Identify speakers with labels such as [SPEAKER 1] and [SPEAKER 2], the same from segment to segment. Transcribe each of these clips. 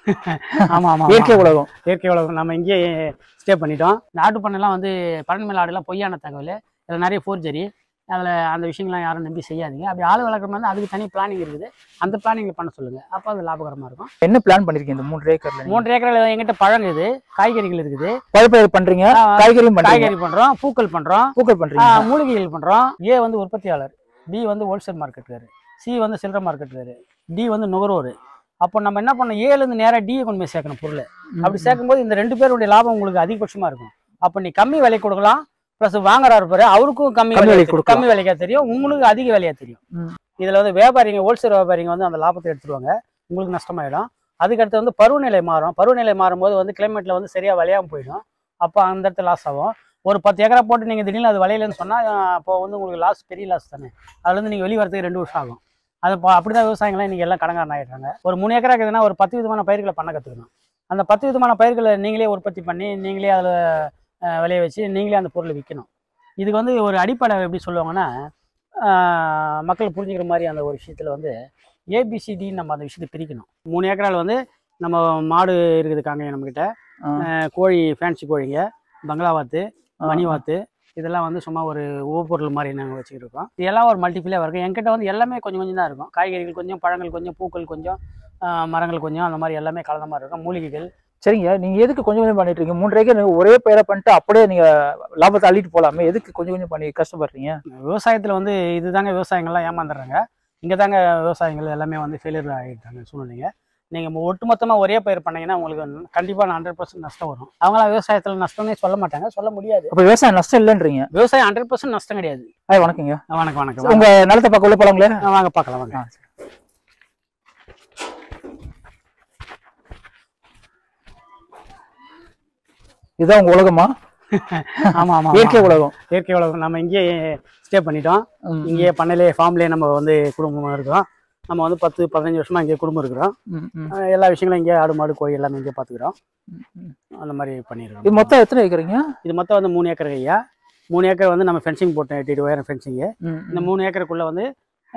[SPEAKER 1] ஆமா ஆமா
[SPEAKER 2] இயற்கை உலகம்
[SPEAKER 1] இயற்கை உலகம் நம்ம இங்கேயே ஸ்டே பண்ணிட்டோம் இந்த ஆட்டு பண்ணைலாம் வந்து பன்னெண்டு மேல ஆடுலாம் பொய்யான தகவல் இதில் நிறைய ஃபோர்ஜரி அதில் அந்த விஷயங்கள்லாம் யாரும் நம்பி செய்யாதீங்க அப்படி ஆள் வளர்க்குற மாதிரி அதுக்கு தனி பிளானிங் இருக்குது அந்த பிளானிங்கில் பண்ண சொல்லுங்க அப்போ அது லாபகரமாக இருக்கும்
[SPEAKER 2] என்ன பிளான் பண்ணிருக்கீங்க இந்த மூன்று ஏக்கர்ல நீங்க?
[SPEAKER 1] மூன்று ஏக்கரில் எங்கிட்ட பழம் இருக்குது காய்கறிகள் இருக்குது
[SPEAKER 2] பழுப்பயிர் பண்றீங்க
[SPEAKER 1] ஆ,
[SPEAKER 2] காய்கறியும் பண்றீங்க
[SPEAKER 1] காய்கறி பண்ணுறோம் பூக்கள் பண்ணுறோம்
[SPEAKER 2] பூக்கள் பண்றீங்க
[SPEAKER 1] மூலிகைகள் பண்ணுறோம் ஏ வந்து உற்பத்தியாளர் பி வந்து ஹோல்சேல் மார்க்கெட்டுக்காரு சி வந்து சில்லறை மார்க்கெட்டுக்காரு டி வந்து நுகர்வோர் அப்போ நம்ம என்ன பண்ணோம் ஏலேருந்து நேராக டியை கொண்டு போய் சேர்க்கணும் பொருள் அப்படி சேர்க்கும்போது இந்த ரெண்டு பேருடைய லாபம் உங்களுக்கு அதிகபட்சமா இருக்கும் அப்போ நீ கம்மி விலை கொடுக்கலாம் ப்ளஸ் வாங்குறாரு பாரு அவருக்கும் கம்மி
[SPEAKER 2] கம்மி
[SPEAKER 1] விலை
[SPEAKER 2] விலைக்கு கொடுக்கலாம்.
[SPEAKER 1] கம்மி விலைக்கா தெரியும் உங்களுக்கு அதிக விலையா தெரியும்
[SPEAKER 2] ம்.
[SPEAKER 1] இதுல வந்து வியாபாரிங்க ஹோல்சேல் வியாபாரிங்க வந்து அந்த லாபத்தை எடுத்துருவாங்க உங்களுக்கு நஷ்டமாயிடும் அதுக்கடுத்து வந்து பருவநிலை மாறும் பருவநிலை மாறும்போது வந்து கிளைமேட்ல வந்து சரியா விளையாம போயிடும் அப்போ அந்த இடத்துல லாஸ் ஆகும் ஒரு பத்து ஏக்கரா போட்டு நீங்க திடீர்னு அது விளையலன்னு சொன்னா அஹ், அப்போ வந்து உங்களுக்கு லாஸ் பெரிய லாஸ் தானே அதுல இருந்து நீங்க வெளியே வரதுக்கு ரெண்டு வருஷம் ஆகும் அது பா- அப்படிதான் விவசாயிகள்லாம் இன்னைக்கு எல்லாம் கடங்காரன் ஆயிடுறாங்க ஒரு மூணு ஏக்கரா இருக்குதுன்னா ஒரு பத்து விதமான பயிர்களை பண்ண கத்துக்கணும் அந்த பத்து விதமான பயிர்களை நீங்களே உற்பத்தி பண்ணி நீங்களே அதில் விளைய வச்சு நீங்களே அந்த பொருளை விற்கணும் இதுக்கு வந்து ஒரு அடிப்படை எப்படி சொல்லுவாங்கன்னா ஆஹ், மக்கள் புரிஞ்சுக்கிற மாதிரி அந்த ஒரு விஷயத்தில் வந்து ஏபிசிடி நம்ம அந்த விஷயத்தை பிரிக்கணும் மூணு ஏக்கரால் வந்து நம்ம மாடு இருக்குது காங்க நம்மக்கிட்ட
[SPEAKER 2] ஆ.
[SPEAKER 1] ஆஹ், கோழி ஃபேன்சி கோழிங்க பங்களாவாத்து
[SPEAKER 2] ஆ.
[SPEAKER 1] மணிவாத்து இதெல்லாம் வந்து சும்மா ஒரு உபப்பொருள் மாதிரி நாங்கள் வச்சுக்கிட்டு இருக்கோம் இதெல்லாம் ஒரு மல்டிஃபிளாக இருக்கும் என்கிட்ட வந்து எல்லாமே கொஞ்சம் கொஞ்சம் தான் இருக்கும் காய்கறிகள் கொஞ்சம் பழங்கள் கொஞ்சம் பூக்கள் கொஞ்சம் ஆஹ், மரங்கள் கொஞ்சம் அந்த மாதிரி எல்லாமே கலந்த மாதிரி இருக்கும் மூலிகைகள்
[SPEAKER 2] சரிங்க நீங்க எதுக்கு கொஞ்சம் கொஞ்சம் பண்ணிட்டு இருக்கீங்க மூன்று ஏக்கர் நீங்க ஒரே பயிரை பண்ணிட்டு அப்படியே நீங்க லாபத்தை அள்ளிட்டு போலாமே எதுக்கு கொஞ்சம் கொஞ்சம் பண்ணி கஷ்டப்படுறீங்க
[SPEAKER 1] விவசாயத்தில் வந்து இதுதாங்க விவசாயிகள்லாம் ஏமாந்துடுறாங்க இங்கே தாங்க விவசாயிகள் எல்லாமே வந்து ஃபெயிலியர் ஆகிட்டாங்க சூழ்நிலைங்க நீங்கள் ஒட்டுமொத்தமாக ஒரே பயிர் பண்ணீங்கன்னா உங்களுக்கு கண்டிப்பாக ஹண்ட்ரட் பர்சன்ட் நஷ்டம் வரும் அவங்களாம் விவசாயத்தில் நஷ்டம்னே சொல்ல மாட்டாங்க சொல்ல முடியாது
[SPEAKER 2] அப்ப விவசாயம் நஷ்டம் இல்லைன்றீங்க
[SPEAKER 1] விவசாயம் ஹண்ட்ரட் பர்சன்ட் நஷ்டம் கிடையாது
[SPEAKER 2] ஆய் வணக்கங்க
[SPEAKER 1] வணக்கம் வணக்கம்
[SPEAKER 2] உங்க நிலத்தை பக்கம் உள்ள போலாங்களே
[SPEAKER 1] வாங்க. வாங்க பார்க்கலாம் வாங்க
[SPEAKER 2] ஆ, சரி. இதுதான் உங்க உலகமா
[SPEAKER 1] ஆமாம் ஆமாம்
[SPEAKER 2] இயற்கை உலகம்
[SPEAKER 1] இயற்கை உலகம் நம்ம இங்கேயே ஸ்டே பண்ணிட்டோம்
[SPEAKER 2] ம்,
[SPEAKER 1] இங்கேயே பண்ணையிலே ஃபார்ம்லேயே நம்ம வந்து குடும்பமாக இருக்கிறோம் நம்ம வந்து பத்து பதினஞ்சு வருஷமா இங்கே குடும்பம் இருக்கிறோம்
[SPEAKER 2] ம், ம்,
[SPEAKER 1] அஹ் எல்லா விஷயங்களும் இங்கே ஆடு மாடு கோழி எல்லாமே இங்கே பார்த்துக்கிறோம்
[SPEAKER 2] ம்.
[SPEAKER 1] அந்த மாதிரி பண்ணிடுறோம்
[SPEAKER 2] இது மொத்தம் எத்தனை ஏக்கருங்க
[SPEAKER 1] இது மொத்தம் வந்து மூணு ஏக்கர் ஐயா மூணு ஏக்கர் வந்து நம்ம ஃபென்சிங் போட்டோம் எட்டு அடி உயரம் ஃபென்சிங்கு
[SPEAKER 2] ம்,
[SPEAKER 1] இந்த
[SPEAKER 2] ம்.
[SPEAKER 1] மூணு ஏக்கருக்குள்ள வந்து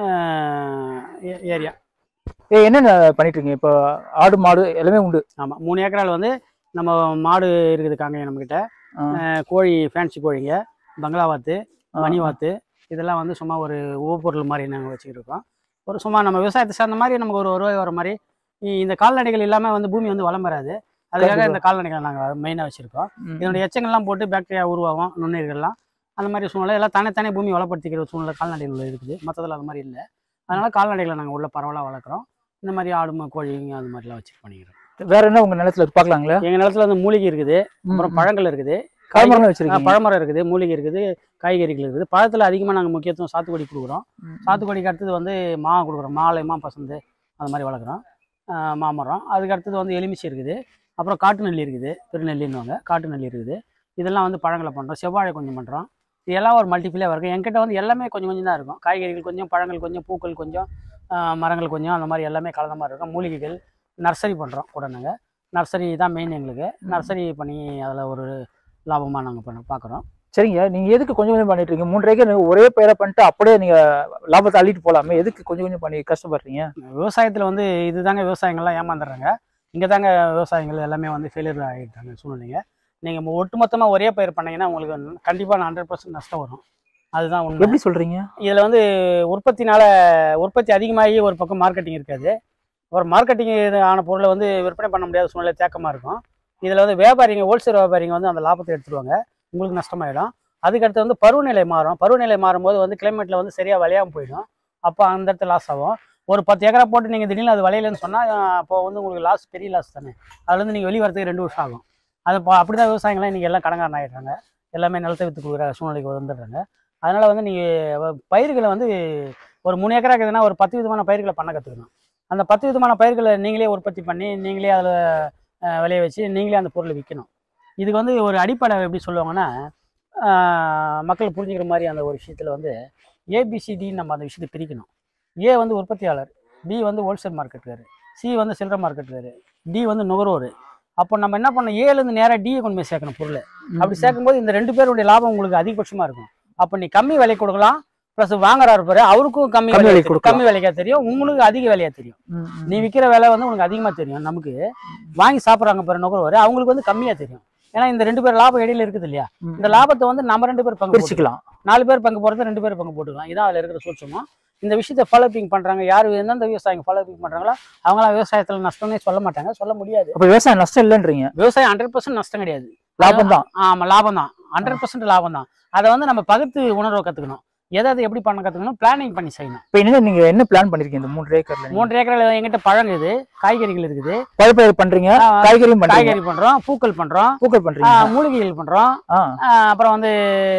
[SPEAKER 1] ஏரியா
[SPEAKER 2] ஏய், என்னென்ன பண்ணிட்டு இருக்கீங்க இப்போ ஆடு மாடு எல்லாமே உண்டு
[SPEAKER 1] ஆமாம் மூணு ஏக்கரால் வந்து நம்ம மாடு இருக்குது காங்க நம்மக்கிட்ட
[SPEAKER 2] ஆ.
[SPEAKER 1] அஹ் கோழி ஃபேன்சி கோழிங்க பங்களாவாத்து
[SPEAKER 2] ஆ.
[SPEAKER 1] மணிவாத்து இதெல்லாம் வந்து சும்மா ஒரு உபப்பொருள் மாதிரி நாங்கள் வச்சுக்கிட்டு இருக்கோம் ஒரு சும்மா நம்ம விவசாயத்தை சார்ந்த மாதிரி நமக்கு ஒரு வருவாய் வர மாதிரி இ- இந்த கால்நடைகள் இல்லாமல் வந்து பூமி வந்து வளம் வராது அதுக்காக
[SPEAKER 2] கண்டிப்பா.
[SPEAKER 1] இந்த கால்நடைகள் நாங்கள் மெயினாக வச்சுருக்கோம்
[SPEAKER 2] ம்,
[SPEAKER 1] இதனுடைய எச்சங்கள்லாம் போட்டு பாக்டீரியா உருவாகும் நுண்ணுயிர்கள்லாம் அந்த மாதிரி சூழ்நிலை எல்லாம் தானே தானே பூமி வளப்படுத்திக்கிற ஒரு சூழ்நிலை கால்நடைகள் இருக்குது மற்றதில் அது மாதிரி இல்லை அதனால கால்நடைகளை நாங்கள் உள்ள பரவலாக வளர்க்குறோம் இந்த மாதிரி ஆடு மா- கோழிங்க அது மாதிரிலாம் வச்சு பண்ணிக்கிறோம்
[SPEAKER 2] வேற என்ன உங்க நிலத்துல இருக்கு பார்க்கலாங்களா
[SPEAKER 1] எங்கள் நிலத்துல வந்து மூலிகை இருக்குது அப்புறம் பழங்கள் இருக்குது
[SPEAKER 2] காய்மரம்
[SPEAKER 1] ஆ,
[SPEAKER 2] வச்சிருக்கீங்க
[SPEAKER 1] பழமரம் இருக்குது மூலிகை இருக்குது காய்கறிகள் இருக்குது பழத்தில் அதிகமாக நாங்கள் முக்கியத்துவம் சாத்துக்குடி கொடுக்குறோம்
[SPEAKER 2] ம்,
[SPEAKER 1] சாத்துக்குடிக்கு அடுத்தது வந்து மா கொடுக்குறோம் மாலை மா பசந்து அது மாதிரி வளர்க்குறோம் ஆ, மாமரம் அதுக்கு அடுத்தது வந்து எலுமிச்சை இருக்குது அப்புறம் காட்டு நெல்லி இருக்குது திருநெல்லின்னுவாங்க காட்டு நெல்லி இருக்குது இதெல்லாம் வந்து பழங்களை பண்ணுறோம் செவ்வாழை கொஞ்சம் பண்ணுறோம் இதெல்லாம் ஒரு மல்டிஃபிளாக இருக்கும் என்கிட்ட வந்து எல்லாமே கொஞ்சம் கொஞ்சம் தான் இருக்கும் காய்கறிகள் கொஞ்சம் பழங்கள் கொஞ்சம் பூக்கள் கொஞ்சம் ஆ, மரங்கள் கொஞ்சம் அந்த மாதிரி எல்லாமே கலந்த மாதிரி இருக்கும் மூலிகைகள் நர்சரி பண்ணுறோம் கூட நாங்கள் நர்சரி தான் மெயின் எங்களுக்கு நர்சரி பண்ணி அதில் ஒரு லாபமாக நாங்கள் பண்ண பார்க்குறோம்
[SPEAKER 2] சரிங்க நீங்க எதுக்கு கொஞ்சம் கொஞ்சம் பண்ணிட்டு இருக்கீங்க மூன்று ஏக்கர் நீங்க ஒரே பயிரை பண்ணிட்டு அப்படியே நீங்க லாபத்தை அள்ளிட்டு போலாமே எதுக்கு கொஞ்சம் கொஞ்சம் பண்ணி கஷ்டப்படுறீங்க
[SPEAKER 1] விவசாயத்தில் வந்து இதுதாங்க விவசாயிகள்லாம் ஏமாந்துடுறாங்க இங்கே தாங்க விவசாயிகள் எல்லாமே வந்து ஃபெயிலியர் ஆகிட்டாங்க சூழ்நிலைங்க நீங்கள் ஒட்டுமொத்தமாக ஒரே பயிர் பண்ணீங்கன்னா உங்களுக்கு கண்டிப்பாக ஹண்ட்ரட் பர்சன்ட் நஷ்டம் வரும் அதுதான் உண்மை
[SPEAKER 2] எப்படி சொல்றீங்க
[SPEAKER 1] இதில் வந்து உற்பத்தினால உற்பத்தி அதிகமாகி ஒரு பக்கம் மார்க்கெட்டிங் இருக்காது ஒரு மார்க்கெட்டிங் ஆன பொருளை வந்து விற்பனை பண்ண முடியாத சூழ்நிலை தேக்கமாக இருக்கும் இதில் வந்து வியாபாரிங்க ஹோல்சேல் வியாபாரிங்க வந்து அந்த லாபத்தை எடுத்துருவாங்க உங்களுக்கு நஷ்டமாயிடும் அதுக்கடுத்து வந்து பருவநிலை மாறும் பருவநிலை மாறும்போது வந்து கிளைமேட்டில் வந்து சரியாக விளையாம போயிடும் அப்போ அந்த இடத்துல லாஸ் ஆகும் ஒரு பத்து ஏக்கரா போட்டு நீங்கள் திடீர்னு அது விளையலன்னு சொன்னால் அப்போ வந்து உங்களுக்கு லாஸ் பெரிய லாஸ் தானே அதுலேருந்து நீங்கள் வெளியே வரதுக்கு ரெண்டு வருஷம் ஆகும் அது பா- அப்படிதான் விவசாயிகள்லாம் இன்றைக்கி எல்லாம் கடங்காரன் ஆகிடுறாங்க எல்லாமே நிலத்தை விற்று கொடுக்குற சூழ்நிலைக்கு வந்துடுறாங்க அதனால் வந்து நீங்கள் பயிர்களை வந்து ஒரு மூணு ஏக்கரா இருக்குதுன்னா ஒரு பத்து விதமான பயிர்களை பண்ண கற்றுக்கணும் அந்த பத்து விதமான பயிர்களை நீங்களே உற்பத்தி பண்ணி நீங்களே அதில் விளைய வச்சு நீங்களே அந்த பொருளை விற்கணும் இதுக்கு வந்து ஒரு அடிப்படை எப்படி சொல்லுவாங்கன்னா ஆஹ், மக்கள் புரிஞ்சுக்கிற மாதிரி அந்த ஒரு விஷயத்தில் வந்து ஏபிசிடின்னு நம்ம அந்த விஷயத்தை பிரிக்கணும் ஏ வந்து உற்பத்தியாளர் பி வந்து ஹோல்சேல் மார்க்கெட்டுக்காரு சி வந்து சில்லறை மார்க்கெட்டுக்காரு டி வந்து நுகர்வோர் அப்போ நம்ம என்ன பண்ணோம் ஏலேருந்து நேராக டியை கொண்டு போய் சேர்க்கணும் பொருள் அப்படி சேர்க்கும்போது இந்த ரெண்டு பேருடைய லாபம் உங்களுக்கு அதிகபட்சமாக இருக்கும் அப்போ நீ கம்மி விலை கொடுக்கலாம் ப்ளஸ் வாங்குறாரு பாரு அவருக்கும் கம்மி
[SPEAKER 2] கம்மி
[SPEAKER 1] விலைக்கு
[SPEAKER 2] விலைக்கு
[SPEAKER 1] தெரியும்.
[SPEAKER 2] கொடுக்கலாம்.
[SPEAKER 1] கம்மி விலைக்கா தெரியும் உங்களுக்கு அதிக விலையா தெரியும்
[SPEAKER 2] ம், ம்.
[SPEAKER 1] நீ விற்கிற விலை வந்து உனக்கு அதிகமா தெரியும் நமக்கு வாங்கி சாப்பிட்றாங்க பாரு நுகர்வோர் அவங்களுக்கு வந்து கம்மியா தெரியும் ஏன்னா இந்த ரெண்டு பேர் லாபம் இடையில இருக்குது இல்லையா
[SPEAKER 2] ம்.
[SPEAKER 1] இந்த லாபத்தை வந்து நம்ம ரெண்டு பேர் பங்கு போட்டுக்கலாம்.
[SPEAKER 2] பிரிச்சுக்கலாம்
[SPEAKER 1] நாலு பேர் பங்கு போறது ரெண்டு பேர் பங்கு போட்டுக்கலாம் இதான் அதுல இருக்கிற சூட்சமம் இந்த விஷயத்தை ஃபாலோப்பிங் பண்றாங்க யார் எந்தெந்த விவசாயிங்க ஃபாலோப்பிங் பண்றாங்களோ அவங்களாம் விவசாயத்துல நஷ்டம்னே சொல்ல மாட்டாங்க சொல்ல முடியாது
[SPEAKER 2] அப்ப விவசாயம் நஷ்டம் இல்லைன்றீங்க
[SPEAKER 1] விவசாயம் ஹண்ட்ரட் பர்சன்ட் நஷ்டம் கிடையாது
[SPEAKER 2] லாபம் தான்
[SPEAKER 1] ஆமா லாபம் தான் ஹண்ட்ரட் பர்சன்ட் லாபம் தான் அதை வந்து நம்ம பகுத்து உணர்வை கத்துக்கணும் எதை எதை எப்படி பண்ண கத்துக்கணும் பிளானிங் பண்ணி செய்யணும்
[SPEAKER 2] இப்ப என்ன நீங்க என்ன பிளான் பண்ணிருக்கீங்க இந்த மூன்று ஏக்கர்ல நீங்க?
[SPEAKER 1] மூன்று ஏக்கரில் எங்கிட்ட பழம் இருக்குது காய்கறிகள் இருக்குது
[SPEAKER 2] பழுப்பயிர் பண்றீங்க
[SPEAKER 1] ஆ,
[SPEAKER 2] காய்கறியும் பண்றீங்க
[SPEAKER 1] காய்கறி பண்றோம் பூக்கள் பண்றோம்
[SPEAKER 2] பூக்கள்
[SPEAKER 1] ஆ,
[SPEAKER 2] பண்றீங்க
[SPEAKER 1] மூலிகைகள் பண்றோம்
[SPEAKER 2] ஆ
[SPEAKER 1] ஆ, அப்புறம் வந்து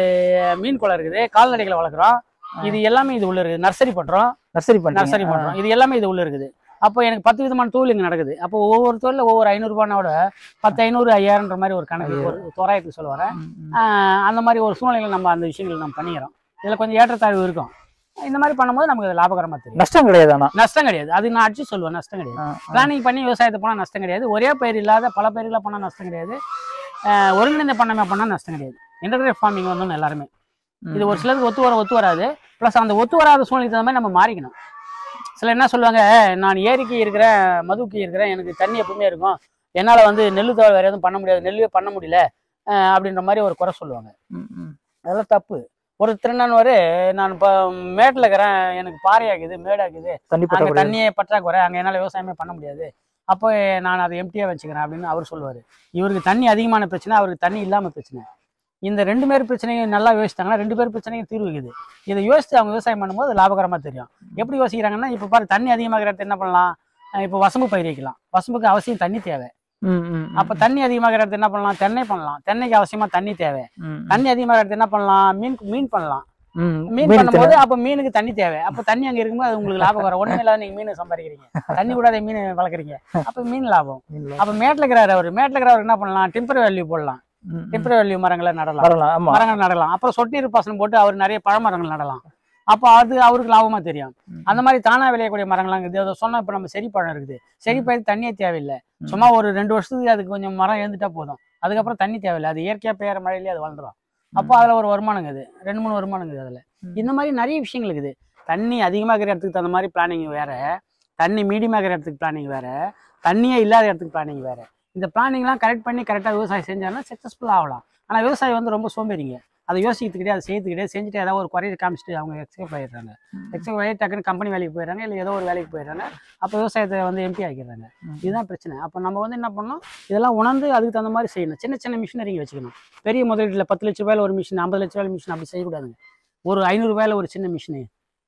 [SPEAKER 1] மீன் குளம் இருக்குது கால்நடைகளை வளர்க்குறோம் இது எல்லாமே இது உள்ள இருக்குது நர்சரி பண்றோம்
[SPEAKER 2] நர்சரி பண்றீங்க
[SPEAKER 1] நர்சரி பண்றோம் இது எல்லாமே இது உள்ள இருக்குது அப்போ எனக்கு பத்து விதமான தொழில் இங்கே நடக்குது அப்போ ஒவ்வொரு தொழில ஒவ்வொரு ஐநூறுபானோட பத்து ஐநூறு ஐயாயிரம்ன்ற மாதிரி ஒரு கணக்கு ஒரு தோராயத்துக்கு சொல்ல வரேன்
[SPEAKER 2] ம், ம்.
[SPEAKER 1] ஆஹ் அந்த மாதிரி ஒரு சூழ்நிலையில் நம்ம அந்த விஷயங்களை நம்ம பண்ணிக்கிறோம் இதில் கொஞ்சம் ஏற்றத்தாழ்வு இருக்கும் இந்த மாதிரி பண்ணும்போது நமக்கு அது லாபகரமாக தெரியும்
[SPEAKER 2] நஷ்டம் கிடையாது ஆனா
[SPEAKER 1] நஷ்டம் கிடையாது அது நான் அடிச்சு சொல்லுவேன் நஷ்டம் கிடையாது
[SPEAKER 2] ஆ, ஆ.
[SPEAKER 1] பிளானிங் பண்ணி விவசாயத்தை போனால் நஷ்டம் கிடையாது ஒரே பயிர் இல்லாத பல பயிர்களை பண்ணால் நஷ்டம் கிடையாது ஆஹ் ஒருங்கிணைந்த பண்ணமே பண்ணால் நஷ்டம் கிடையாது இன்டர்கிரேட் ஃபார்மிங் வந்து எல்லாருமே இது ஒரு சிலருக்கு ஒத்து வர ஒத்து வராது ப்ளஸ் அந்த ஒத்து வராத சூழ்நிலைக்கு தகுந்த மாதிரி நம்ம மாறிக்கணும் சில என்ன சொல்லுவாங்க நான் ஏரிக்கு இருக்கிறேன் மதுவுக்கு இருக்கிறேன் எனக்கு தண்ணி எப்பவுமே இருக்கும் என்னால் வந்து நெல் தவிர வேறு எதுவும் பண்ண முடியாது நெல்லே பண்ண முடியல ஆஹ் அப்படின்ற மாதிரி ஒரு குறை சொல்லுவாங்க
[SPEAKER 2] ம், ம்.
[SPEAKER 1] அதெல்லாம் தப்பு ஒரு திருநன்வாரு நான் இப்போ மேட்டில் இருக்கிறேன் எனக்கு பாறையாக்குது மேடாக்குது
[SPEAKER 2] தண்ணி
[SPEAKER 1] அங்கே
[SPEAKER 2] பற்றாக்குறை
[SPEAKER 1] தண்ணியே பற்றாக்குறை அங்கே என்னால் விவசாயமே பண்ண முடியாது அப்போ நான் அதை எம்டியாக வச்சுக்கிறேன் அப்படின்னு அவர் சொல்லுவார் இவருக்கு தண்ணி அதிகமான பிரச்சனை அவருக்கு தண்ணி இல்லாமல் பிரச்சனை இந்த ரெண்டு பேர் பிரச்சனையும் நல்லா யோசிச்சாங்கன்னா ரெண்டு பேர் பிரச்சனையும் தீர்வு இருக்குது இதை யோசித்து அவங்க விவசாயம் பண்ணும்போது லாபகரமாக தெரியும் எப்படி யோசிக்கிறாங்கன்னா இப்போ பாரு தண்ணி அதிகமாகிற இடத்துல என்ன பண்ணலாம் அஹ் இப்போ வசம்பு பயிர் வைக்கலாம் வசம்புக்கு அவசியம் தண்ணி தேவை
[SPEAKER 2] ம், ம், ம்.
[SPEAKER 1] அப்போ தண்ணி அதிகமாகிற இடத்துல என்ன பண்ணலாம் தென்னை பண்ணலாம் தென்னைக்கு அவசியமாக தண்ணி தேவை
[SPEAKER 2] ம், ம்.
[SPEAKER 1] தண்ணி அதிகமாகிற இடத்துல என்ன பண்ணலாம் மீன் மீன் பண்ணலாம்
[SPEAKER 2] ம்,
[SPEAKER 1] மீன்
[SPEAKER 2] மீன்
[SPEAKER 1] பண்ணும்போது அப்ப மீனுக்கு தண்ணி தேவை அப்ப தண்ணி அங்க இருக்கும்போது அது உங்களுக்கு லாபம் வரும் ஒண்ணுமே இல்லாத நீங்க மீன் சம்பாதிக்கிறீங்க தண்ணி கூடாத மீன் வளர்க்குறீங்க அப்ப மீன் லாபம்
[SPEAKER 2] இல்ல.
[SPEAKER 1] அப்ப மேட்ல இருக்கிறாரு அவர் மேட்ல இருக்கிறவர் என்ன பண்ணலாம் டெம்பரரி வேல்யூ போடலாம்
[SPEAKER 2] ம், ம்.
[SPEAKER 1] டெம்பரரி வேல்யூ மரங்களை நடலாம்
[SPEAKER 2] வரலாம் ஆமா
[SPEAKER 1] மரங்கள் நடலாம் அப்புறம் சொட்டு நீர் பாசனம் போட்டு அவர் நிறைய பழமரங்கள் நடலாம் அப்போ அது அவருக்கு லாபமா தெரியும்
[SPEAKER 2] ம்.
[SPEAKER 1] அந்த மாதிரி தானா விளையக்கூடிய மரங்கள்லாம் இருக்குது அதை சொன்னா இப்ப நம்ம செடி பழம் இருக்குது செடி பயிர் தண்ணியே தேவையில்லை
[SPEAKER 2] ம்.
[SPEAKER 1] சும்மா ஒரு ரெண்டு வருஷத்துக்கு அதுக்கு கொஞ்சம் மரம் எழுந்துட்டா போதும் அதுக்கப்புறம் தண்ணி தேவையில்லை அது இயற்கையா பெய்யற மழையிலேயே அது வளர்ந்துடும் அப்போ அதுல ஒரு வருமானங்க அது ரெண்டு மூணு வருமானங்க அதுல
[SPEAKER 2] ம்.
[SPEAKER 1] இந்த மாதிரி நிறைய விஷயங்கள் இருக்குது தண்ணி அதிகமாக இருக்கிற இடத்துக்கு தகுந்த மாதிரி பிளானிங் வேற தண்ணி மீடியமாக இருக்கிற இடத்துக்கு பிளானிங் வேற தண்ணியே இல்லாத இடத்துக்கு பிளானிங் வேற இந்த பிளானிங்லாம் கரெக்ட் பண்ணி கரெக்டாக விவசாயம் செஞ்சாங்கன்னா சக்ஸஸ்ஃபுல் ஆகலாம் ஆனால் விவசாயி வந்து ரொம்ப சோம்பேறிங்க அதை யோசிக்கிறது கிடையாது செய்யறது கிடையாது செஞ்சுட்டு ஏதாவது ஒரு குறையை காமிச்சிட்டு அவங்க எக்ஸ்கேப் ஆயிடுறாங்க எக்ஸ்கேப் ஆகி டக்குன்னு கம்பெனி வேலைக்கு போயிடுறாங்க இல்லை ஏதோ ஒரு வேலைக்கு போயிடுறாங்க அப்போ விவசாயத்தை வந்து எம்பி ஆக்கிடுறாங்க
[SPEAKER 2] ம்.
[SPEAKER 1] இதுதான் பிரச்சனை அப்போ நம்ம வந்து என்ன பண்ணணும் இதெல்லாம் உணர்ந்து அதுக்கு தகுந்த மாதிரி செய்யணும் சின்ன சின்ன மிஷினரிங்க வச்சுக்கணும் பெரிய முதலீட்டில் பத்து லட்ச ரூபாயில ஒரு மிஷின் ஐம்பது லட்ச ரூபாயில மிஷின் அப்படி செய்யக்கூடாதுங்க ஒரு ஐநூறு ரூபாயில ஒரு சின்ன மிஷினு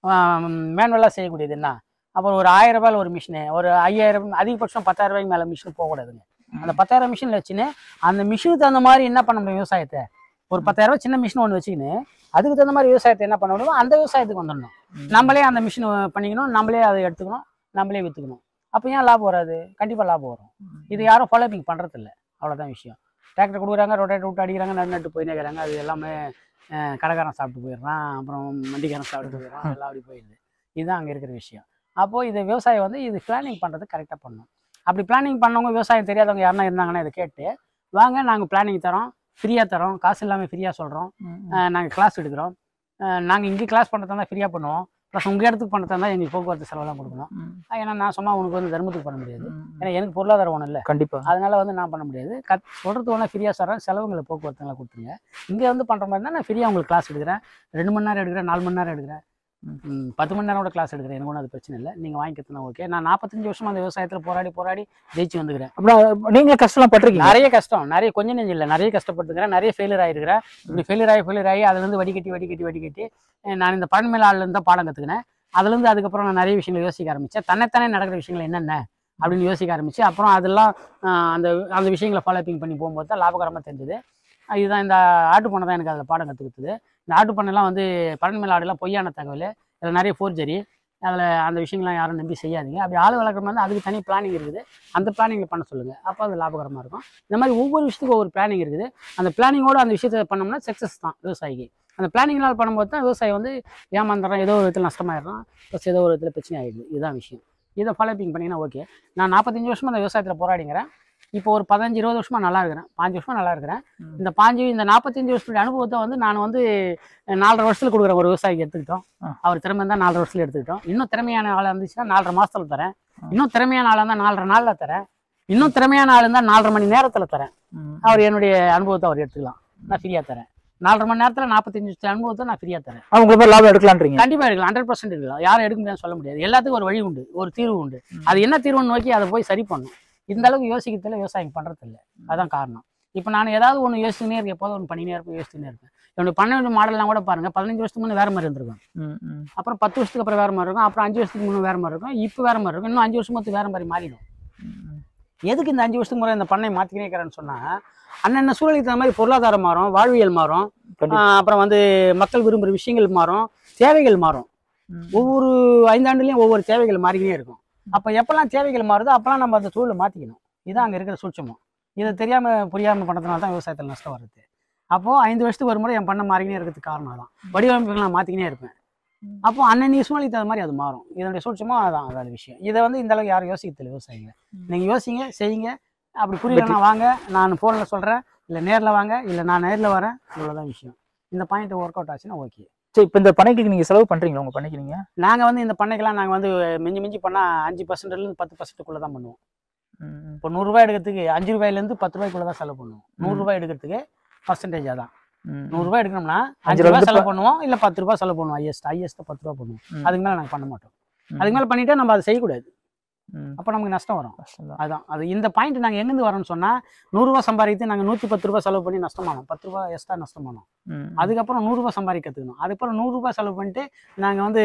[SPEAKER 1] மேனுவலாக செய்யக்கூடியது என்ன அப்புறம் ஒரு ஆயிரம் ரூபாயில ஒரு மிஷினு ஒரு ஐயாயிரம் அதிகபட்சம் பத்தாயிரம் ரூபாய்க்கு மேலே மிஷின் போகக்கூடாதுங்க அந்த பத்தாயிரம் மிஷினில் வச்சுன்னு அந்த மிஷினுக்கு தகுந்த மாதிரி என்ன பண்ண முடியும் விவசாயத்தை ஒரு பத்தாயிரம் ரூபாய் சின்ன மிஷின் ஒன்று வச்சுக்கின்னு அதுக்கு தகுந்த மாதிரி விவசாயத்தை என்ன பண்ண முடியுமோ அந்த விவசாயத்துக்கு வந்துடணும் நம்மளே அந்த மிஷின் பண்ணிக்கணும் நம்மளே அதை எடுத்துக்கணும் நம்மளே விற்றுக்கணும் அப்போ ஏன் லாபம் வராது கண்டிப்பாக லாபம் வரும் இது யாரும் ஃபாலோபிங் பண்ணுறதில்ல அவ்வளோதான் விஷயம் டிராக்டர் கொடுக்குறாங்க ரொட்டேட் விட்டு அடிக்கிறாங்க நடு நட்டு போயினே இருக்கிறாங்க அது எல்லாமே அஹ், கடைக்காரன் சாப்பிட்டு போயிடுறான் அப்புறம் வண்டிக்காரன் சாப்பிட்டு போயிடுறான் எல்லாம் அப்படி போயிடுது இதுதான் அங்கே இருக்கிற விஷயம் அப்போது இது விவசாயம் வந்து இது பிளானிங் பண்ணுறது கரெக்டாக பண்ணணும் அப்படி பிளானிங் பண்ணவங்க விவசாயம் தெரியாதவங்க யாருன்னா இருந்தாங்கன்னா இதை கேட்டு வாங்க நாங்கள் பிளானிங் தரோம் ஃப்ரீயாக தரோம் காசு இல்லாமல் ஃப்ரீயாக சொல்கிறோம் நாங்கள் கிளாஸ் எடுக்கிறோம் நாங்கள் இங்கே கிளாஸ் பண்ணுறதா இருந்தால் ஃப்ரீயாக பண்ணுவோம் ப்ளஸ் உங்கள் இடத்துக்கு பண்ணுறதா இருந்தால் எங்களுக்கு போக்குவரத்து செலவெல்லாம் கொடுக்கணும் அஹ் ஏன்னா நான் சும்மா உனக்கு வந்து தர்மத்துக்கு பண்ண முடியாது ஏன்னா எனக்கு பொருளாதாரம் ஒன்றும் இல்லை
[SPEAKER 2] கண்டிப்பா
[SPEAKER 1] அதனால வந்து நான் பண்ண முடியாது கத் சொல்கிறது ஒன்றா ஃப்ரீயாக சொல்கிறேன் செலவுங்களை போக்குவரத்துங்களை கொடுத்துருங்க இங்கே வந்து பண்ணுற மாதிரி இருந்தால் நான் ஃப்ரீயாக உங்களுக்கு கிளாஸ் எடுக்கிறேன் ரெண்டு மணி நேரம் எடுக்கிறேன் நாலு மணி நேரம் எடுக்கிறேன் ம், பத்து மணி நேரம் கூட கிளாஸ் எடுக்கிறேன் எனக்கு ஒன்றும் அது பிரச்சனை இல்லை நீங்கள் வாங்கிக்கிறதுனா ஓகே நான் நாற்பத்தஞ்சு வருஷம் அந்த விவசாயத்தில் போராடி போராடி ஜெயிச்சு வந்துக்கிறேன்
[SPEAKER 2] அப்புறம் நீங்க கஷ்டம்லாம் பட்டிருக்கீங்க
[SPEAKER 1] நிறைய கஷ்டம் நிறைய கொஞ்சம் நெஞ்சு இல்லை நிறைய கஷ்டப்பட்டுக்கிறேன் நிறைய ஃபெயிலியர் ஆகிருக்கிறேன் இப்படி ஃபெயிலியர் ஆகி ஃபெயிலியர் ஆகி அதுலேருந்து வடிகட்டி வடிகட்டி வடிகட்டி அஹ் நான் இந்த பழமையில ஆள்லேருந்து தான் பாடம் கற்றுக்கினேன் அதுலேருந்து அதுக்கப்புறம் நான் நிறைய விஷயங்களை யோசிக்க ஆரம்பித்தேன் தன்னைத்தானே நடக்கிற விஷயங்கள் என்னென்ன அப்படின்னு யோசிக்க ஆரம்பிச்சு அப்புறம் அதெல்லாம் ஆஹ் அந்த அந்த விஷயங்களை ஃபாலோப்பிங் பண்ணி போகும்போது தான் லாபகரமாக தெரிஞ்சது இதுதான் இந்த ஆட்டு பண்ணை தான் எனக்கு அதில் பாடம் கற்றுக் கொடுத்தது இந்த ஆட்டு பண்ணைலாம் வந்து பழமையில ஆடுலாம் பொய்யான தகவல் இதில் நிறைய ஃபோர்ஜரி அதில் அந்த விஷயங்கள்லாம் யாரும் நம்பி செய்யாதீங்க அப்படி ஆள் வளர்க்குற மாதிரி அதுக்கு தனி பிளானிங் இருக்குது அந்த பிளானிங்கில் பண்ண சொல்லுங்கள் அப்போ அது லாபகரமாக இருக்கும் இந்த மாதிரி ஒவ்வொரு விஷயத்துக்கும் ஒவ்வொரு பிளானிங் இருக்குது அந்த பிளானிங்கோட அந்த விஷயத்தை பண்ணோம்னா சக்ஸஸ் தான் விவசாயிக்கு அந்த பிளானிங்னால் பண்ணும்போது தான் விவசாயி வந்து ஏமாந்துறான் ஏதோ ஒரு விதத்தில் நஷ்டமாயிடுறான் ப்ளஸ் ஏதோ ஒரு விதத்தில் பிரச்சனை ஆகிடுது இதுதான் விஷயம் இதை ஃபாலோப்பிங் பண்ணிங்கன்னா ஓகே நான் நாற்பத்தஞ்சு வருஷமா அந்த விவசாயத்தில் போராடிங்கிறேன் இப்போ ஒரு பதினஞ்சு இருபது வருஷமா நல்லா இருக்கிறேன் பாஞ்சு வருஷமா நல்லா இருக்கிறேன்
[SPEAKER 2] ம்.
[SPEAKER 1] இந்த பாஞ்சு இந்த நாற்பத்தஞ்சு வருஷத்துடைய அனுபவத்தை வந்து நான் வந்து அஹ், நாலரை வருஷத்துல கொடுக்குறேன் ஒரு விவசாயிக்கு எடுத்துக்கிட்டோம்
[SPEAKER 2] ஆ.
[SPEAKER 1] அவர் திறமை இருந்தால் நாலரை வருஷத்துல எடுத்துக்கிட்டோம் இன்னும் திறமையான ஆளாக இருந்துச்சுன்னா நாலரை மாசத்துல தரேன்
[SPEAKER 2] ஆ.
[SPEAKER 1] இன்னும் திறமையான ஆளாக இருந்தால் நாலரை நாள்ல தரேன் இன்னும் திறமையான ஆள் இருந்தால் நாலரை மணி நேரத்துல தரேன்
[SPEAKER 2] ம்.
[SPEAKER 1] அவர் என்னுடைய அனுபவத்தை அவர் எடுத்துக்கலாம் நான் ஃப்ரீயா தரேன் நாலரை மணி நேரத்துல நாற்பத்தஞ்சு வருஷத்து அனுபவத்தை நான் ஃப்ரீயா தரேன்
[SPEAKER 2] ஆனா உங்களை மாதிரி லாபம் எடுக்கலான்றீங்க
[SPEAKER 1] கண்டிப்பா எடுக்கலாம் ஹண்ட்ரட் பர்சன்ட் எடுக்கலாம் யாரும் எடுக்க முடியாது சொல்ல முடியாது எல்லாத்துக்கும் ஒரு வழி உண்டு ஒரு தீர்வு உண்டு
[SPEAKER 2] ம்.
[SPEAKER 1] அது என்ன தீர்வுன்னு நோக்கி அதை போய் சரி பண்ணணும் இந்த அளவுக்கு யோசிக்கிறதுல விவசாயம் பண்றது இல்லை அதான் காரணம் இப்போ நான் ஏதாவது ஒன்று யோசிச்சுனே இருக்கேன் எப்போதும் ஒன்று பண்ணினே இருப்பேன் யோசிச்சுனே இருப்பேன் என்னோட பன்னெண்டு மாடல்லாம் கூட பாருங்க பதினஞ்சு வருஷத்துக்கு முன்னே வேற மாதிரி இருந்திருக்கும்
[SPEAKER 2] ம், ம்.
[SPEAKER 1] அப்புறம் பத்து வருஷத்துக்கு அப்புறம் வேற மாதிரி இருக்கும் அப்புறம் அஞ்சு வருஷத்துக்கு முன்னே வேற மாதிரி இருக்கும் இப்போ வேற மாதிரி இருக்கும் இன்னும் அஞ்சு வருஷம் மொத்தம் வேற மாதிரி மாறிடும்
[SPEAKER 2] ம்.
[SPEAKER 1] எதுக்கு இந்த அஞ்சு வருஷத்துக்கு முறை இந்த பண்ணை மாற்றிக்கினே இருக்கிறேன்னு சொன்னா அன்னன்ன சூழலுக்கு தகுந்த மாதிரி பொருளாதாரம் மாறும் வாழ்வியல் மாறும்
[SPEAKER 2] கண்டிப்பா.
[SPEAKER 1] ஆஹ் அப்புறம் வந்து மக்கள் விரும்புகிற விஷயங்கள் மாறும் தேவைகள் மாறும்
[SPEAKER 2] ம்.
[SPEAKER 1] ஒவ்வொரு ஐந்தாண்டுலையும் ஒவ்வொரு தேவைகள் மாறிக்கினே இருக்கும் அப்போ எப்பெல்லாம் தேவைகள் மாறுதோ அப்பெல்லாம் நம்ம அந்த சூழலை மாற்றிக்கணும் இதுதான் அங்கே இருக்கிற சூட்சமம் இதை தெரியாமல் புரியாமல் பண்ணுறதுனால தான் விவசாயத்தில் நஷ்டம் வருது அப்போது ஐந்து வருஷத்துக்கு ஒரு முறை என் பண்ண மாறிக்கினே இருக்கிறதுக்கு காரணம் தான் வடிவமைப்புகள் நான் மாற்றிக்கினே இருப்பேன் அப்போ அன்னன்னைக்கு சூழ்நிலைக்கு தகுந்த மாதிரி அது மாறும் இதனுடைய சூட்சமாக அதான் அதாவது விஷயம் இதை வந்து இந்த அளவுக்கு யாரும் யோசிக்கல விவசாயிங்க நீங்கள் யோசிங்க செய்யுங்க அப்படி புரியலன்னா வாங்க நான் ஃபோனில் சொல்கிறேன் இல்லை நேரில் வாங்க இல்லை நான் நேரில் வரேன் இவ்வளோதான் விஷயம் இந்த பாயிண்ட் ஒர்க் அவுட் ஆச்சுன்னா ஓகே
[SPEAKER 2] சரி இப்போ இந்த பண்ணைக்கு நீங்க செலவு பண்றீங்களா உங்க பண்ணைக்கு நீங்க
[SPEAKER 1] நாங்கள் வந்து இந்த பண்ணைக்கெல்லாம் நாங்கள் வந்து மிஞ்சி மிஞ்சி பண்ணால் அஞ்சு பர்சன்ட்லேருந்து பத்து பர்சன்ட்டுக்குள்ளே தான் பண்ணுவோம்
[SPEAKER 2] ம், ம்.
[SPEAKER 1] இப்போ நூறுரூவா எடுக்கிறதுக்கு அஞ்சு ரூபாயிலேருந்து பத்து ரூபாய்க்குள்ளே தான் செலவு பண்ணுவோம் நூறுரூவா எடுக்கிறதுக்கு பர்சன்டேஜாக தான்
[SPEAKER 2] ம், ம்.
[SPEAKER 1] நூறுரூவா எடுக்கணும்னா
[SPEAKER 2] அஞ்சு
[SPEAKER 1] அஞ்சு ரூபா
[SPEAKER 2] ரூபா
[SPEAKER 1] செலவு பண்ணுவோம் இல்லை பத்து ரூபா செலவு பண்ணுவோம் ஹையஸ்ட் ஹையஸ்ட் பத்து ரூபா பண்ணுவோம்
[SPEAKER 2] ம்.
[SPEAKER 1] அதுக்கு மேலே நாங்கள் பண்ண மாட்டோம்
[SPEAKER 2] ம்.
[SPEAKER 1] அதுக்கு மேலே பண்ணிட்டா நம்ம அதை செய்யக்கூடாது
[SPEAKER 2] ம்.
[SPEAKER 1] அப்போ நமக்கு நஷ்டம் வரும்
[SPEAKER 2] கஷ்டம்தான்.
[SPEAKER 1] அதான் அது இந்த பாயிண்ட் நாங்கள் எங்கேருந்து வரோம்னு சொன்னால் நூறுரூவா சம்பாதித்து நாங்கள் நூற்றி பத்து ரூபா செலவு பண்ணி நஷ்டமானோம் பத்து ரூபா எக்ஸ்ட்ரா நஷ்டமானோம்
[SPEAKER 2] ம்.
[SPEAKER 1] அதுக்கப்புறம் நூறுரூவா சம்பாதிக்க கற்றுக்கணும் அதுக்கப்புறம் நூறுரூபா செலவு பண்ணிட்டு நாங்கள் வந்து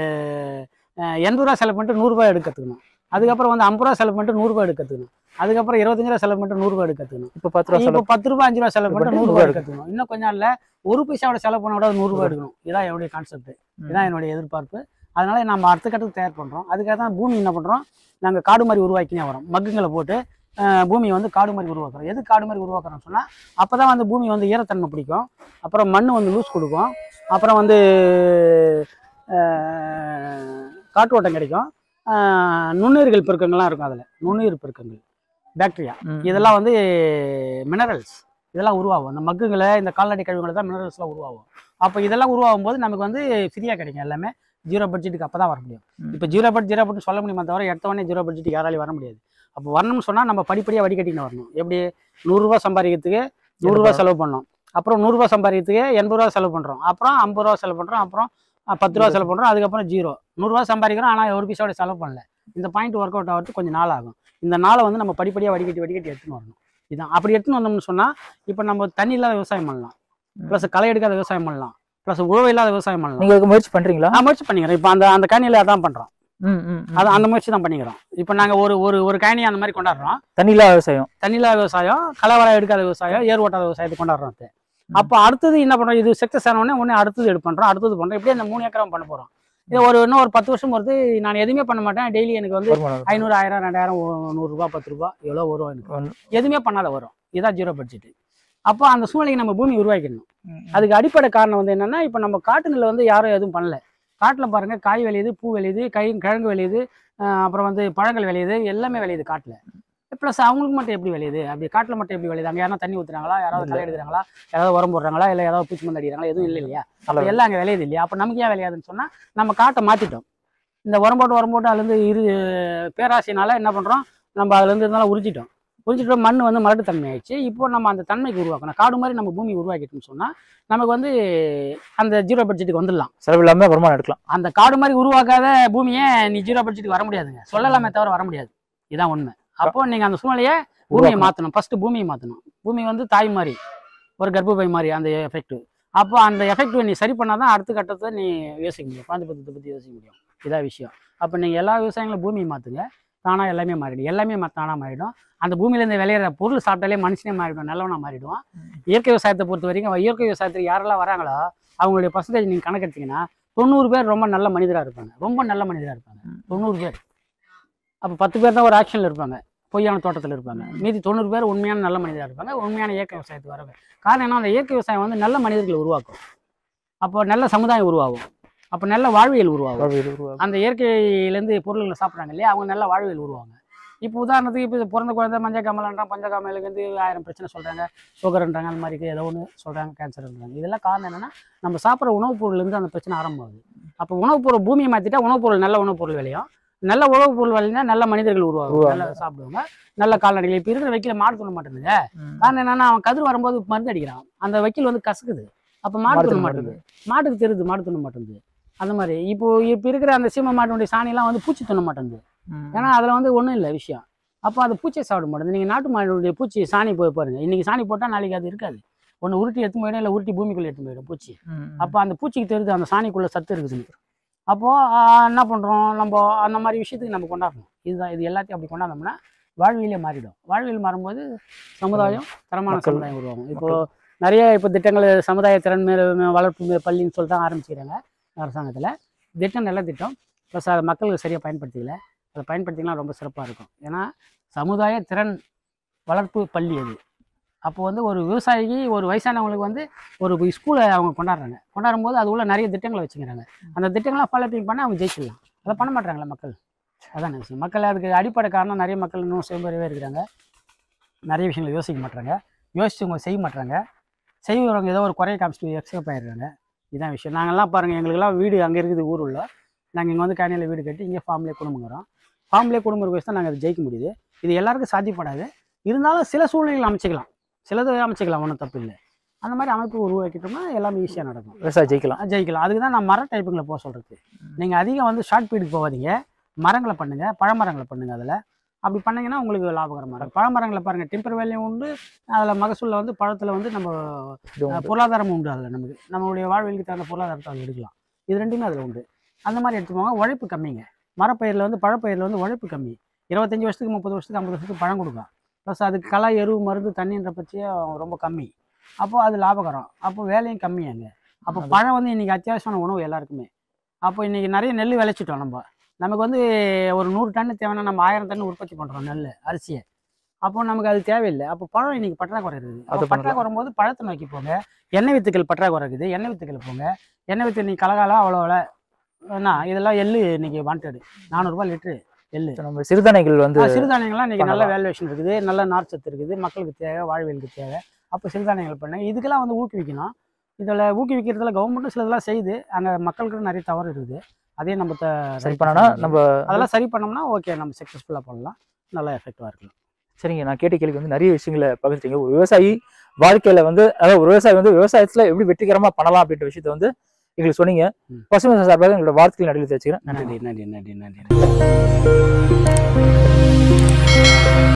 [SPEAKER 1] அஹ், எண்பது ரூபா செலவு பண்ணிட்டு நூறுரூவா எடுக்க கற்றுக்கணும் அதுக்கப்புறம் வந்து ஐம்பது ரூபா செலவு பண்ணிட்டு நூறுரூவா எடுக்க கற்றுக்கணும் அதுக்கப்புறம் இருபத்தஞ்சு ரூபா செலவு பண்ணிட்டு நூறுரூவா எடுக்க கற்றுக்கணும்
[SPEAKER 2] இப்போ பத்து ரூபா
[SPEAKER 1] இப்போ
[SPEAKER 2] செலவு
[SPEAKER 1] பத்து ரூபா அஞ்சு ரூபா செலவு பண்ணிட்டு
[SPEAKER 2] பண்ணிட்டு
[SPEAKER 1] நூறுரூவா
[SPEAKER 2] நூறுரூவா
[SPEAKER 1] எடுக்க கற்றுக்கணும் இன்னும் கொஞ்சம் இல்லை ஒரு பைசாவோட செலவு பண்ண விட நூறுரூவா எடுக்கணும் இதான் என்னுடைய கான்செப்ட் இதான் என்னுடைய எதிர்பார்ப்பு அதனால நம்ம அடுத்த கட்டத்துக்கு தயார் பண்ணுறோம் அதுக்காக தான் பூமி என்ன பண்ணுறோம் நாங்கள் காடு மாதிரி உருவாக்கினே வரோம் மக்குங்களை போட்டு அஹ், பூமியை வந்து காடு மாதிரி உருவாக்குறோம் எது காடு மாதிரி உருவாக்குறோம்னு சொன்னால் அப்போ தான் வந்து பூமி வந்து ஈரத்தன்மை பிடிக்கும் அப்புறம் மண் வந்து லூஸ் கொடுக்கும் அப்புறம் வந்து அஹ், காட்டு ஓட்டம் கிடைக்கும் அஹ், நுண்ணுயிர்கள் பெருக்கங்கள்லாம் இருக்கும் அதில் நுண்ணுயிர் பெருக்கங்கள் பாக்டீரியா
[SPEAKER 2] ம்.
[SPEAKER 1] இதெல்லாம் வந்து மினரல்ஸ் இதெல்லாம் உருவாகும் அந்த மக்குங்களை இந்த கால்நடை கழிவுகளை தான் மினரல்ஸ்லாம் உருவாகும் அப்போ இதெல்லாம் உருவாகும் போது நமக்கு வந்து ஃப்ரீயாக கிடைக்கும் எல்லாமே ஜீரோ பட்ஜெட்டுக்கு அப்போ தான் வர முடியும்
[SPEAKER 2] ம்.
[SPEAKER 1] இப்போ ஜீரோ பட்ஜெட் ஜீரோ பட்ஜெட் சொல்ல முடியுமா தவிர எடுத்தவொடனே ஜீரோ பட்ஜெட்டுக்கு யாராலையும் வர முடியாது அப்போ வரணும்னு சொன்னால் நம்ம படிப்படியாக வடிகட்டின்னு வரணும் எப்படி நூறுரூவா சம்பாதிக்கிறதுக்கு நூறுரூவா செலவு பண்ணோம் அப்புறம் நூறுரூவா சம்பாதிக்கிறதுக்கு எண்பது ரூபா செலவு பண்ணுறோம் அப்புறம் ஐம்பது ரூபா செலவு பண்ணுறோம் அப்புறம் அஹ், பத்து ரூபா செலவு பண்ணுறோம் அதுக்கப்புறம் ஜீரோ நூறுரூவா சம்பாதிக்கிறோம் ஆனால் ஒரு பைசாவோட செலவு பண்ணல இந்த பாயிண்ட் ஒர்க் அவுட் ஆகிறதுக்கு கொஞ்சம் நாள் ஆகும் இந்த நாளை வந்து நம்ம படிப்படியாக வடிகட்டி வடிகட்டி எடுத்துன்னு வரணும் இதான் அப்படி எடுத்துன்னு வந்தோம்னு சொன்னால் இப்போ நம்ம தண்ணி இல்லாத விவசாயம் பண்ணலாம்
[SPEAKER 2] ம்.
[SPEAKER 1] ப்ளஸ் களை எடுக்காத விவசாயம் பண்ணலாம் ப்ளஸ் உழவு இல்லாத விவசாயம் பண்ணலாம்
[SPEAKER 2] நீங்க அதுக்கு முயற்சி பண்றீங்களா
[SPEAKER 1] நான் முயற்சி பண்ணிக்கிறேன் இப்போ அந்த அந்த கணியில் அதான் பண்ணுறோம்
[SPEAKER 2] ம், ம், ம்.
[SPEAKER 1] அது அந்த முயற்சி தான் பண்ணிக்கிறோம் இப்போ நாங்கள் ஒரு ஒரு ஒரு கயனி அந்த மாதிரி கொண்டாடுறோம்
[SPEAKER 2] தண்ணி இல்லாத விவசாயம்
[SPEAKER 1] தண்ணி இல்லாத விவசாயம் கலவரம் எடுக்காத விவசாயம் ஏர் ஓட்டாத விவசாயத்தை கொண்டாடுறோம் அது அப்போ அடுத்தது என்ன பண்ணுறோம் இது சக்ஸஸ் ஆனோடனே உடனே அடுத்தது எடுப்பு பண்ணுறோம் அடுத்தது பண்ணுறோம் இப்படியே அந்த மூணு ஏக்கரம் பண்ண போகிறோம் இது ஒரு இன்னும் ஒரு பத்து வருஷம் பொறுத்து நான் எதுவுமே பண்ண மாட்டேன் டெய்லி எனக்கு வந்து
[SPEAKER 2] வருமானம் இருக்கும்.
[SPEAKER 1] ஐநூறு ஆயிரம் ரெண்டாயிரம் ஒ- நூறுரூபா பத்து ரூபா எவ்வளோ வரும் எனக்கு
[SPEAKER 2] ஒன்று.
[SPEAKER 1] எதுவுமே பண்ணாத வரும் இதான் ஜீரோ பட்ஜெட் அப்போ அந்த சூழ்நிலைக்கு நம்ம பூமி உருவாக்கிடணும்
[SPEAKER 2] ம், ம்.
[SPEAKER 1] அதுக்கு அடிப்படை காரணம் வந்து என்னன்னா இப்போ நம்ம காட்டுநில வந்து யாரும் எதுவும் பண்ணல காட்டில் பாருங்க காய் விளையுது பூ விளையுது கை கிழங்கு விளையுது அஹ் அப்புறம் வந்து பழங்கள் விளையுது எல்லாமே விளையுது காட்டில் ப்ளஸ் அவங்களுக்கு மட்டும் எப்படி விளையுது அப்படி காட்டில் மட்டும் எப்படி விளையுது அங்கே யாரும் தண்ணி ஊற்றுறாங்களா யாராவது களை எடுக்கிறாங்களா யாராவது உரம் போடுறாங்களா இல்லை யாராவது பூச்சி மருந்து அடிக்கிறாங்களா எதுவும் இல்லை இல்லையா அப்போ
[SPEAKER 2] நல்லது.
[SPEAKER 1] எல்லாம் அங்கே விளையுது இல்லையா அப்போ நமக்கு ஏன் விளையாதுன்னு சொன்னால் நம்ம காட்டை மாற்றிட்டோம் இந்த உரம் போட்டு உரம் போட்டு அதுலேருந்து இரு பேராசைனால என்ன பண்ணுறோம் நம்ம அதுலேருந்து இருந்தாலும் உறிஞ்சிட்டோம் உறிஞ்சிட்டு மண் வந்து மலட்டு தன்மை ஆயிடுச்சு இப்போ நம்ம அந்த தன்மைக்கு உருவாக்கணும் காடு மாதிரி நம்ம பூமி உருவாக்கிட்டோம்னு சொன்னால் நமக்கு வந்து அந்த ஜீரோ பட்ஜெட்டுக்கு வந்துடலாம்
[SPEAKER 2] செலவு இல்லாம வருமானம் எடுக்கலாம்
[SPEAKER 1] அந்த காடு மாதிரி உருவாக்காத பூமியை நீ ஜீரோ பட்ஜெட்டுக்கு வர முடியாதுங்க சொல்லலாமே தவிர வர முடியாது இதான் உண்மை அப்போ நீங்கள் அந்த சூழ்நிலையை பூமியை
[SPEAKER 2] உருவாக்கணும்.
[SPEAKER 1] மாற்றணும் ஃபர்ஸ்ட் பூமியை மாற்றணும் பூமி வந்து தாய் மாதிரி ஒரு கர்ப்பப்பை மாதிரி அந்த எஃபெக்ட் அப்போ அந்த எஃபெக்ட் நீ சரி பண்ணாதான் அடுத்த கட்டத்தை நீ யோசிக்க முடியும் குழந்தை பத்தத்தை பற்றி யோசிக்க முடியும் இதான் விஷயம் அப்போ நீங்கள் எல்லா விவசாயங்களும் பூமியை மாற்றுங்க தானாக எல்லாமே மாறிடும் எல்லாமே மா- தானா மாறிடும் அந்த பூமியிலேருந்து விளையிற பொருள் சாப்பிட்டாலே மனுஷனே மாறிடும் நல்லவனா மாறிடுவான் இயற்கை விவசாயத்தை பொறுத்த வரைக்கும் இயற்கை விவசாயத்துக்கு யாரெல்லாம் வராங்களோ அவங்களுடைய பர்சன்டேஜ் நீங்கள் கணக்கெடுத்தீங்கன்னா தொண்ணூறு பேர் ரொம்ப நல்ல மனிதராக இருப்பாங்க ரொம்ப நல்ல மனிதராக இருப்பாங்க தொண்ணூறு பேர் அப்போ பத்து பேர் தான் ஒரு ஆக்ஷனில் இருப்பாங்க பொய்யான தோட்டத்தில் இருப்பாங்க மீதி தொண்ணூறு பேர் உண்மையான நல்ல மனிதராக இருப்பாங்க உண்மையான இயற்கை விவசாயத்துக்கு வரவே காரணம் என்ன அந்த இயற்கை விவசாயம் வந்து நல்ல மனிதர்களை உருவாக்கும் அப்போ நல்ல சமுதாயம் உருவாகும் அப்போ நல்ல வாழ்வியல் உருவாகும்
[SPEAKER 2] வாழ்வியல் உருவாகும்.
[SPEAKER 1] அந்த இயற்கையிலேருந்து பொருள்களை சாப்பிட்றாங்க இல்லையா அவங்க நல்ல வாழ்வியல் உருவாங்க இப்போ உதாரணத்துக்கு இப்போ பிறந்த குழந்தை மஞ்சள் காமலான்றான் பஞ்சகாமலுக்கு வந்து ஆயிரம் பிரச்சனை சொல்கிறாங்க சுகர்ன்றாங்க அந்த மாதிரி ஏதோ ஒன்று சொல்கிறாங்க கேன்சர்ன்றாங்க இதெல்லாம் காரணம் என்னன்னா நம்ம சாப்பிட்ற உணவுப் பொருள்லேருந்து அந்த பிரச்சனை ஆரம்பமாகுது அப்போ உணவுப் பொருள் பூமியை மாற்றிட்டா உணவுப் பொருள் நல்ல உணவுப் பொருள் விளையும் நல்ல உணவுப் பொருள் விளைஞ்சா நல்ல மனிதர்கள் உருவாகும்
[SPEAKER 2] உருவாகும்.
[SPEAKER 1] நல்லா சாப்பிடுவாங்க நல்ல கால்நடைகள் இப்போ இருக்கிற வைக்கல மாடு தூண மாட்டேங்குது
[SPEAKER 2] ம்.
[SPEAKER 1] காரணம் என்னன்னா அவன் கதிர் வரும்போது மருந்து அடிக்கிறான் அந்த வைக்கல் வந்து கசக்குது அப்போ மாடு
[SPEAKER 2] மாடு
[SPEAKER 1] தூண
[SPEAKER 2] தின்ன
[SPEAKER 1] மாட்டேங்குது மாட்டுக்கு தெரியுது மாடு தூண மாட்டேங்குது அந்த மாதிரி இப்போ இப்போ இருக்கிற அந்த சீம மாட்டினுடைய சாணிலாம் வந்து பூச்சி துண்ண மாட்டேங்குது
[SPEAKER 2] ம்.
[SPEAKER 1] ஏன்னா அதில் வந்து ஒன்றும் இல்லை விஷயம் அப்போ அது பூச்சியை சாப்பிட மாட்டேங்குது நீங்கள் நாட்டு மாடுடைய பூச்சி சாணி போய் பாருங்க இன்னைக்கு சாணி போட்டால் நாளைக்கு அது இருக்காது ஒன்று உருட்டி எடுத்து போயிடும் இல்லை உருட்டி பூமிக்குள்ளே எடுத்து போயிடும் பூச்சி
[SPEAKER 2] ம்.
[SPEAKER 1] அப்போ அந்த பூச்சிக்கு தெரியுது அந்த சாணிக்குள்ளே சத்து இருக்குதுன்னு அப்போது என்ன பண்ணுறோம் நம்ம அந்த மாதிரி விஷயத்துக்கு நம்ம கொண்டாடணும் இதுதான் இது எல்லாத்தையும் அப்படி கொண்டாடணும்னா வாழ்வியலே மாறிடும் வாழ்வியல் மாறும்போது சமுதாயம் தரமான
[SPEAKER 2] மக்கள்.
[SPEAKER 1] சமுதாயம் உருவாகும் இப்போ நிறைய இப்போ திட்டங்கள் சமுதாய திறன் மேல வளர்ப்பு மே- பள்ளின்னு சொல்லிட்டு தான் ஆரம்பிச்சுக்கிறாங்க அரசாங்கத்தில் திட்டம் நல்ல திட்டம் ப்ளஸ் அதை மக்களுக்கு சரியாக பயன்படுத்திக்கல அதை பயன்படுத்திக்கலாம் ரொம்ப சிறப்பாக இருக்கும் ஏன்னா சமுதாய திறன் வளர்ப்பு பள்ளி அது அப்போ வந்து ஒரு விவசாயிக்கு ஒரு வயசானவங்களுக்கு வந்து ஒரு ஸ்கூலை அவங்க கொண்டாடுறாங்க கொண்டாடும் போது அது உள்ள நிறைய திட்டங்களை வச்சுக்கிறாங்க அந்த திட்டங்களை ஃபாலோப்பிங் பண்ண அவங்க ஜெயிச்சிடலாம் அதை பண்ண மாட்டாங்களே மக்கள் அதான் விஷயம் மக்கள் அதுக்கு அடிப்படை காரணம் நிறைய மக்கள் இன்னும் சோம்பேறிவே இருக்கிறாங்க நிறைய விஷயங்களை யோசிக்க மாட்டாங்க யோசிச்சவங்க செய்ய மாட்டாங்க செய்கிறவங்க ஏதோ ஒரு குறைய காமிச்சிட்டு எக்ஸ்கேப் ஆயிடுறாங்க இதான் விஷயம் நாங்கள்லாம் பாருங்கள் எங்களுக்கெல்லாம் வீடு அங்கே இருக்குது ஊர் உள்ள நாங்கள் இங்கே வந்து காணியில் வீடு கட்டி இங்கே ஃபார்ம்லேயே குடும்பங்கிறோம் ஃபார்ம்லேயே குடும்பம் இருக்க வச்சு தான் நாங்கள் அதை ஜெயிக்க முடியுது இது எல்லாருக்கும் சாத்தியப்படாது இருந்தாலும் சில சூழ்நிலைகள் அமைச்சிக்கலாம் சிலது அமைச்சிக்கலாம் ஒன்றும் தப்பு இல்லை அந்த மாதிரி அமைப்பு உருவாக்கிட்டோம்னா எல்லாமே ஈஸியாக நடக்கும்
[SPEAKER 2] விவசாயம் ஜெயிக்கலாம்
[SPEAKER 1] ஆ, ஜெயிக்கலாம் அதுக்கு தான் நான் மர டைப்புங்களை போக சொல்கிறது நீங்கள் அதிகம் வந்து ஷார்ட் பீடுக்கு போகாதீங்க மரங்களை பண்ணுங்க பழமரங்களை பண்ணுங்க அதில் அப்படி பண்ணீங்கன்னா உங்களுக்கு லாபகரமாக இருக்கும் பழமரங்களை பாருங்கள் டிம்பர் வேலையும் உண்டு அதில் மகசூலில் வந்து பழத்தில் வந்து நம்ம
[SPEAKER 2] இது
[SPEAKER 1] அஹ், பொருளாதாரமும் உண்டு அதில் நமக்கு நம்மளுடைய வாழ்வியலுக்கு தகுந்த பொருளாதாரத்தை அதில் எடுக்கலாம் இது ரெண்டுமே அதில் உண்டு அந்த மாதிரி எடுத்துக்கோங்க உழைப்பு கம்மிங்க மரப்பயிரில் வந்து பழப்பயிரில் வந்து உழைப்பு கம்மி இருபத்தஞ்சி வருஷத்துக்கு முப்பது வருஷத்துக்கு ஐம்பது வருஷத்துக்கு பழம் கொடுக்கும் ப்ளஸ் அதுக்கு களை எருவு மருந்து தண்ணின்ற பட்சியும் ரொம்ப கம்மி அப்போது அது லாபகரம் அப்போ வேலையும் கம்மியாங்க அப்போ
[SPEAKER 2] அது-
[SPEAKER 1] பழம் வந்து இன்றைக்கி அத்தியாவசியமான உணவு எல்லாருக்குமே அப்போ இன்றைக்கி நிறைய நெல் விளைச்சிட்டோம் நம்ம நமக்கு வந்து ஒரு நூறு டன்னு தேவைன்னா நம்ம ஆயிரம் டன் உற்பத்தி பண்ணுறோம் நெல் அரிசியை அப்போ நமக்கு அது தேவையில்லை அப்போ பழம் இன்னைக்கு பற்றாக்குறை இருக்குது அப்போ
[SPEAKER 2] அது பண்ணலாம்.
[SPEAKER 1] பற்றாக்குறை போது பழத்தை நோக்கி போங்க எண்ணெய் வித்துக்கள் பற்றாக்குறை இருக்குது எண்ணெய் வித்துக்கள் போங்க எண்ணெய் வித்து இன்னைக்கு கலகாலம் அவ்வளோ விலை என்ன இதெல்லாம் எள்ளு இன்னைக்கு வாண்டடு நானூறுரூபா லிட்ரு எள்ளு
[SPEAKER 2] நம்ம சிறுதானியங்கள் வந்து
[SPEAKER 1] ஆ, சிறுதானியங்கள்லாம் இன்னைக்கு நல்ல
[SPEAKER 2] பண்ணலாம்.
[SPEAKER 1] வேல்யூவேஷன் இருக்குது நல்ல நார்ச்சத்து இருக்குது மக்களுக்கு தேவை வாழ்வியலுக்கு தேவை அப்போ சிறுதானியங்கள் பண்ணுங்க இதுக்கெல்லாம் வந்து ஊக்குவிக்கணும் இதில் ஊக்குவிக்கிறதுல கவர்மெண்ட்டும் சிலதெல்லாம் செய்யுது அங்கே மக்களுக்கு நிறைய தவறு இருக்குது அதையும் நம்ம த-
[SPEAKER 2] சரி
[SPEAKER 1] right
[SPEAKER 2] பண்ணனா
[SPEAKER 1] பண்ணணும்.
[SPEAKER 2] நம்ம
[SPEAKER 1] அதெல்லாம் சரி பண்ணோம்னா ஓகே நம்ம சக்ஸஸ்ஃபுல்லாக பண்ணலாம் நல்லா எஃபெக்டிவாக இருக்கலாம்
[SPEAKER 2] சரிங்க நான் கேட்ட கேள்விக்கு வந்து நிறைய விஷயங்களை பகிர்ந்தீங்க ஒரு விவசாயி வாழ்க்கையில வந்து அதாவது ஒரு விவசாயி வந்து விவசாயத்துல எப்படி வெற்றிகரமா பண்ணலாம் அப்படின்ற விஷயத்த வந்து எங்களுக்கு சொன்னீங்க
[SPEAKER 1] ம்.
[SPEAKER 2] பசுமை சார்பாக எங்களோட வாழ்த்துக்கள் நடுவில் தெரிவிச்சுக்கிறேன் நன்றி
[SPEAKER 1] நன்றி நன்றி நன்றி நன்றி